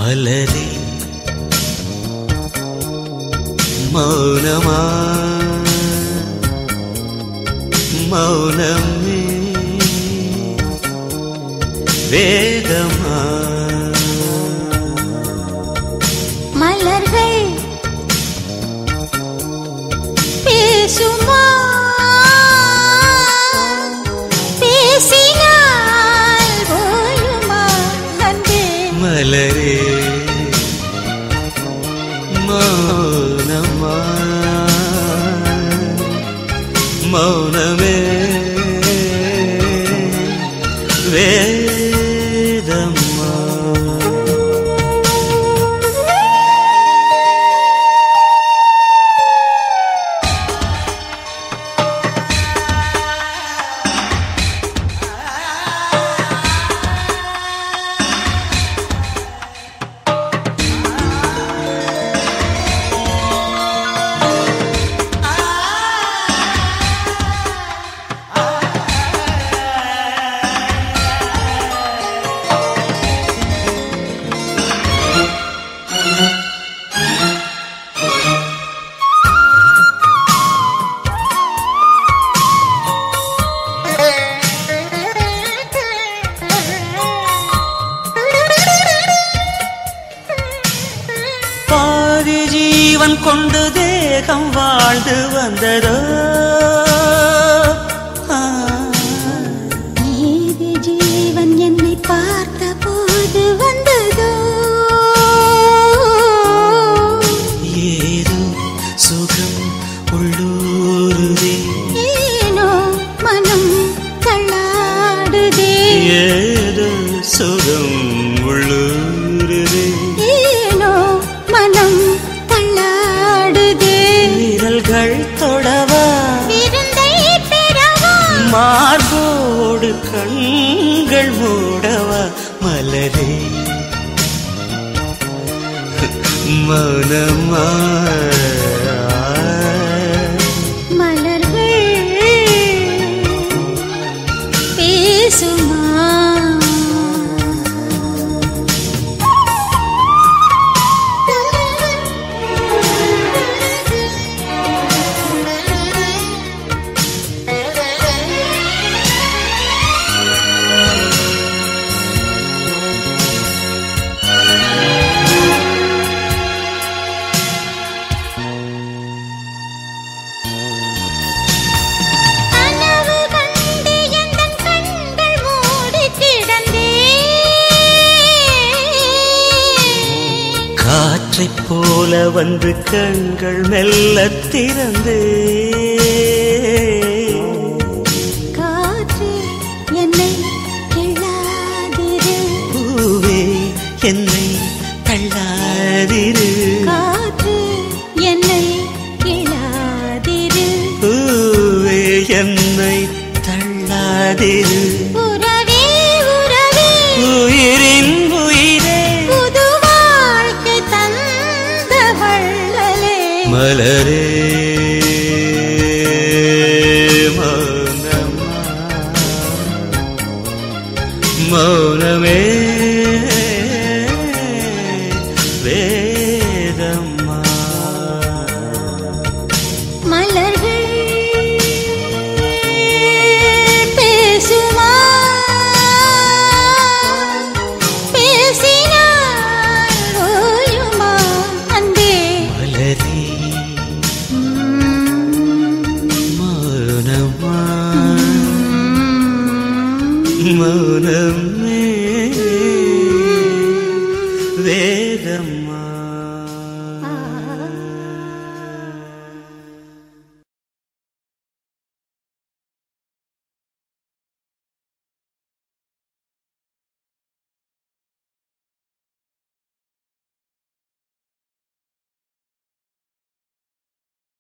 மலரே மௌனமா மௌனமே வேதமா மலர்கள் பேசுமா பேசினால் ஓயுமா அன்பே மலரே மௌனமா மௌனமே வேதம்மா பாதி ஜீவன் கொண்டு தேகம் வாழ்ந்து வந்ததோ ஆ, நீதி ஜீவன் என்னை பார்த்த போது வந்ததோ ஏதோ சுகம் உள்ளூருதே ஏனோ மனம் தள்ளாடுதே ஏதோ சுகம் உள்ளூருதே ஏனோ மனம் தள்ளாடுதே விரல்கள் தொடவா விருந்தை பெறவா மார்போடு கண்கள் மூடவா மலரே மனமா மலர்கள் பேசுமா கனவு கண்டு எந்தன் கண்கள் மூடிக் கிடந்தேன். காற்றைப் போல வந்து கண்கள் மெல்ல திறந்தே காற்று என்னை கிள்ளாதிரு. பூவே என்னை தள்ளாதிரு காற்று என்னை கிள்ளாதிரு. பூவே என்னை தள்ளாதிரு உறவே, உறவே, உயிரின் உயிரே புது வாழ்க்கை தந்த வள்ளலே. மலரே மௌனமா மௌனமே